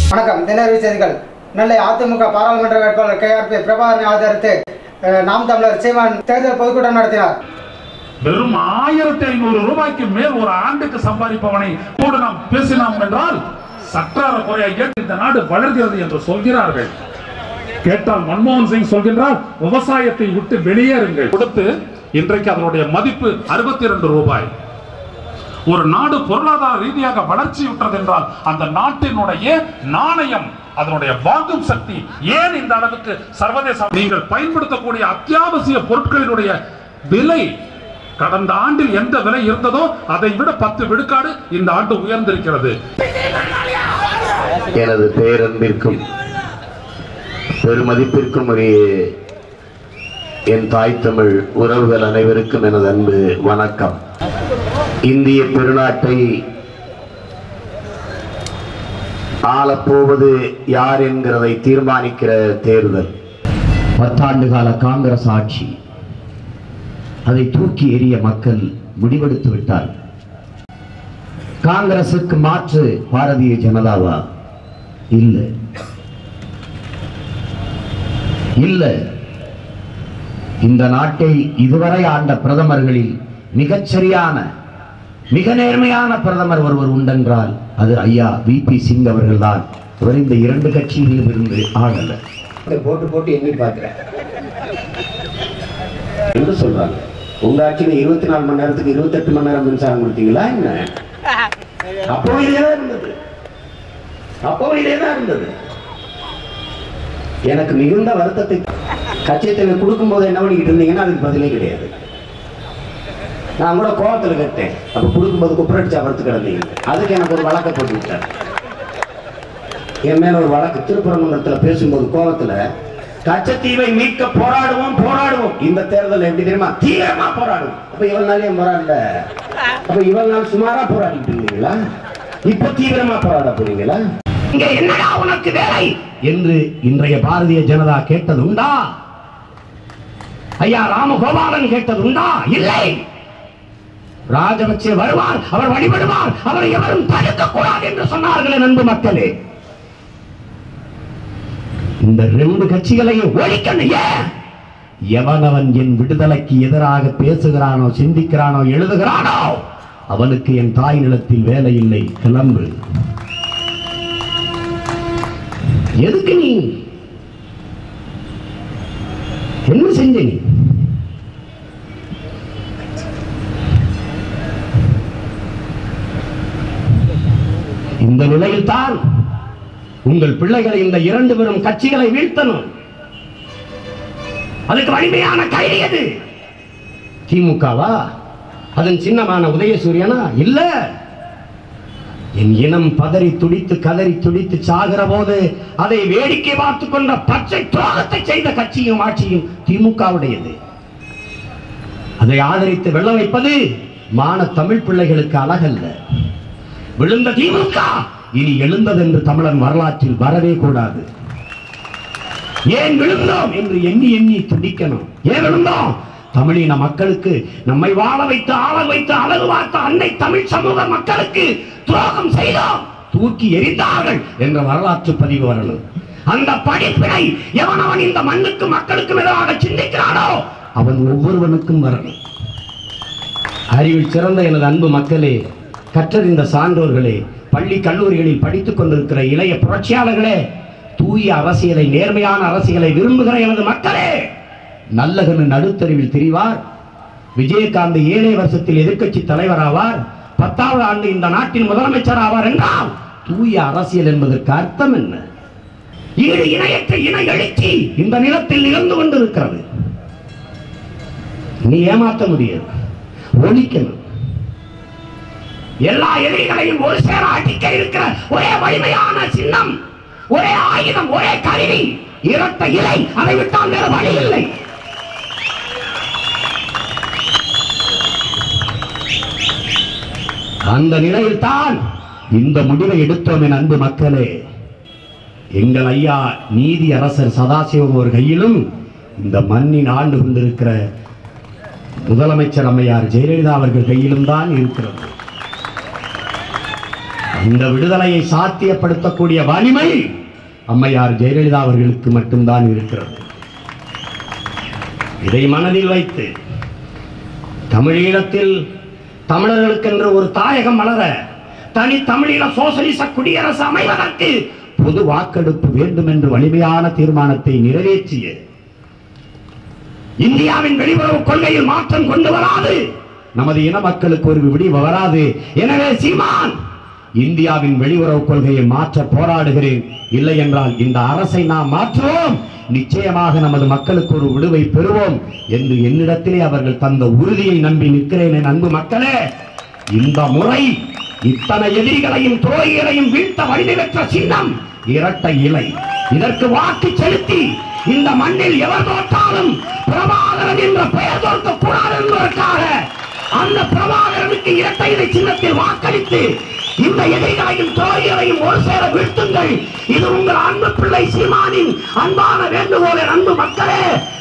வணக்கம் தினறி செய்திகள் நெல்லை அதிமுக பாராளுமன்ற வேட்பாளர் கே ஆர் பி பிரபாகரனை ஆதரித்து அஹ், நாம் தமிழர் சீமான் தேர்தல் பொதுக்கூட்டம் நடத்தினார் வெறும் ஆயிரத்தி ஐநூறு ரூபாய்க்கு மேல் ஒரு ஆண்டுக்கு சம்பாதிப்பவனை கூட நாம் பேசினோம் என்றால் சற்றார குறையாக இந்த நாடு வளர்கிறது என்று சொல்கிறார்கள் கேட்டால் மன்மோகன் சிங் சொல்கின்றார் விவசாயத்தை விட்டு வெளியேறுங்கள் கொடுத்து இன்றைக்கு அதனுடைய மதிப்பு அறுபத்தி இரண்டு ரூபாய் ஒரு நாடு பொருளாதார ரீதியாக வளர்ச்சி விட்டது என்றால் அந்த நாட்டினுடைய நாணயம் அதனுடைய வாங்கும் சக்தி ஏன் இந்த அளவுக்கு சர்வதேச நீங்கள் பயன்படுத்தக்கூடிய அத்தியாவசிய பொருட்களினுடைய விலை கடந்த ஆண்டில் எந்த விலை இருந்ததோ அதை விட பத்து விழுக்காடு இந்த ஆண்டு உயர்ந்திருக்கிறது எனது பேரன்பிற்கும் பெருமதிப்பிற்கும் உரிய என் தாய் தமிழ் உறவுகள் அனைவருக்கும் எனது அன்பு வணக்கம் இந்திய பெருநாட்டை ஆளப்போவது யார் என்கிறதை தீர்மானிக்கிற தேர்தல் பத்தாண்டு கால காங்கிரஸ் ஆட்சி அதை தூக்கி எறிய மக்கள் முடிவெடுத்து விட்டார் காங்கிரசுக்கு மாற்று பாரதிய ஜனதாவா இல்ல இல்ல இந்த நாட்டை இதுவரை ஆண்ட பிரதமர்களில் மிகச்சரியான மிக நேர்மையான பிரதமர் ஒருவர் உண்டென்றால் அது ஐயா வி பி சிங் அவர்கள்தான் அவர் இந்த இரண்டு கட்சியிலும் இருந்து ஆளல போட்டு போட்டு எண்ணி பார்க்கிறேன் என்று சொல்றாங்க உங்க ஆட்சியில இருபத்தி நாலு மணி நேரத்துக்கு இருபத்தெட்டு மணி நேரம் மின்சாரம் கொடுத்தீங்களா என்ன அப்போ இதேதான் இருந்தது அப்போ இதேதான் இருந்தது எனக்கு மிகுந்த வருத்தத்தை கட்சி தலைவர் கொடுக்கும்போது என்ன பண்ணிக்கிட்டு இருந்தீங்கன்னா அதுக்கு பதிலே கிடையாது நான் கூட கோவத்துல கேட்டேன் அப்ப கொடுக்கும்போது குப்புரடிச்சு அமர்த்து கிடந்தீங்க அதுக்கு எனக்கு ஒரு வழக்கை போட்டு விட்டார் என் மேல ஒரு வழக்கு திருப்பரங்குன்றத்துல பேசும்போது கோவத்துல கச்சத்தீவை மீட்க போராடுவோம் போராடுவோம் இந்த தேர்தல் எப்படி தெரியுமா தீவிரமா போராடுவோம் அப்ப இவள் நாள் ஏன் போராடல அப்ப இவள் நாள் சுமாரா போராடிட்டு இருந்தீங்களா இப்ப தீவிரமா போராட போறீங்களா இங்க என்னடா உனக்கு வேலை என்று இன்றைய பாரதிய ஜனதா கேட்டது உண்டா ஐயா ராமகோபாலன் கேட்டது உண்டா இல்லை ராஜபக்சே வருவார் அவர் வழிபடுவார் அவரை எவரும் தடுக்க கூடாது என்று சொன்னார்களே நண்பு மக்களே இந்த ரெண்டு கட்சிகளையும் ஒழிக்கணும் ஏன் எவனவன் என் விடுதலைக்கு எதிராக பேசுகிறானோ சிந்திக்கிறானோ எழுதுகிறானோ அவனுக்கு என் தாய் நிலத்தில் வேலை இல்லை கிளம்பு எதுக்கு நீ என்ன செஞ்ச நீ இந்த நிலையில் தான் உங்கள் பிள்ளைகளை இந்த இரண்டு பெரும் கட்சிகளை வீழ்த்தணும் அதுக்கு வலிமையான கைது எது திமுகவா அதன் சின்னமான உதயசூரியனா இல்ல என் இனம் பதறி துடித்து கதறி துடித்து சாகிற போது அதை வேடிக்கை பார்த்துக் கொண்ட பச்சை துரோகத்தை செய்த கட்சியும் ஆட்சியும் திமுகவுடையது அதை ஆதரித்து வெள்ள வைப்பது மான தமிழ் பிள்ளைகளுக்கு அழகல்ல விழுந்த திமுக இனி எழுந்ததென்று தமிழன் வரலாற்றில் வரவே கூடாது ஏன் விழுந்தோம் என்று எண்ணி எண்ணி துடிக்கணும் ஏன் விழுந்தோம் தமிழின மக்களுக்கு நம்மை வாழ வைத்து ஆள வைத்து அழகு பார்த்த அன்னை தமிழ் சமூக மக்களுக்கு துரோகம் செய்தோம் தூக்கி எரிந்தார்கள் என்ற வரலாற்று பதிவு வரணும் அந்த படிப்பினை எவனவன் இந்த மண்ணுக்கு மக்களுக்கு எதிராக சிந்திக்கிறானோ அவன் ஒவ்வொருவனுக்கும் வரணும் அறிவில் சிறந்த எனது அன்பு மக்களே கற்றறிந்த சான்றோர்களே பள்ளி கல்லூரிகளில் படித்துக் கொண்டிருக்கிற இளைய புரட்சியாளர்களே தூய அரசியலை நேர்மையான அரசியலை விரும்புகிற எனது மக்களே நல்லகனு நடுத்தருவில் திரிவார் விஜயகாந்த் ஏழை வருஷத்தில் எதிர்க்கட்சி தலைவராவார் பத்தாவது ஆண்டு இந்த நாட்டின் முதலமைச்சர் ஆவார் என்றால் தூய அரசியல் என்பதற்கு அர்த்தம் என்ன ஈடு இணையற்ற இணை எழுச்சி இந்த நிலத்தில் நிகழ்ந்து கொண்டிருக்கிறது நீ ஏமாற்ற முடியாது ஒழிக்கணும் எல்லா எதிரிகளையும் ஒரு சேர அடிக்க இருக்கிற ஒரே வலிமையான சின்னம் ஒரே ஆயுதம் ஒரே கருவி இரட்ட இலை அதை விட்டால் வேற வழி இல்லை அந்த நிலையில் தான் இந்த முடிவை எடுத்தோம் என் அன்பு மக்களே எங்கள் ஐயா நீதி அரசர் சதாசிவம் ஒரு கையிலும் இந்த மண்ணின் ஆண்டு கொண்டிருக்கிற முதலமைச்சர் அம்மையார் ஜெயலலிதா அவர்கள் கையிலும் தான் இருக்கிறது அந்த விடுதலையை சாத்தியப்படுத்தக்கூடிய வலிமை அம்மையார் ஜெயலலிதா அவர்களுக்கு மட்டும்தான் இருக்கிறது இதை மனதில் வைத்து தமிழீழத்தில் தமிழர்களுக்கென்று ஒரு தாயகம் வளர தனி தமிழீழ சோசலிச குடியரசு அமைவதற்கு பொது வாக்கெடுப்பு வேண்டும் என்று வலிமையான தீர்மானத்தை நிறைவேற்றிய இந்தியாவின் வெளியுறவு கொள்கையில் மாற்றம் கொண்டு வராது நமது இன மக்களுக்கு ஒரு விடிவு வராது எனவே சீமான் இந்தியாவின் வெளியுறவு கொள்கையை மாற்ற போராடுகிறேன் இல்லை என்றால் இந்த அரசை நாம் மாற்றுவோம் நிச்சயமாக நமது மக்களுக்கு ஒரு விடுவை பெறுவோம் என்று என்னிடத்திலே அவர்கள் தந்த உறுதியை நம்பி நிற்கிறேன் என் அன்பு மக்களே இந்த முறை இத்தனை எதிரிகளையும் துரோகிகளையும் வீழ்த்த வலிமை பெற்ற சின்னம் இரட்டை இலை இதற்கு வாக்கு செலுத்தி இந்த மண்ணில் எவர் தோற்றாலும் பிரபாகரன் என்ற பெயர் தோற்க கூடாது என்பதற்காக அந்த பிரபாகரனுக்கு இரட்டை இலை சின்னத்தில் வாக்களித்து இந்த எதிரிகளையும் துரோகிகளையும் ஒரு சேர வீழ்த்துங்கள் இது உங்கள் அன்பு பிள்ளை சீமானின் அன்பான வேண்டுகோள் என் அன்பு மக்களே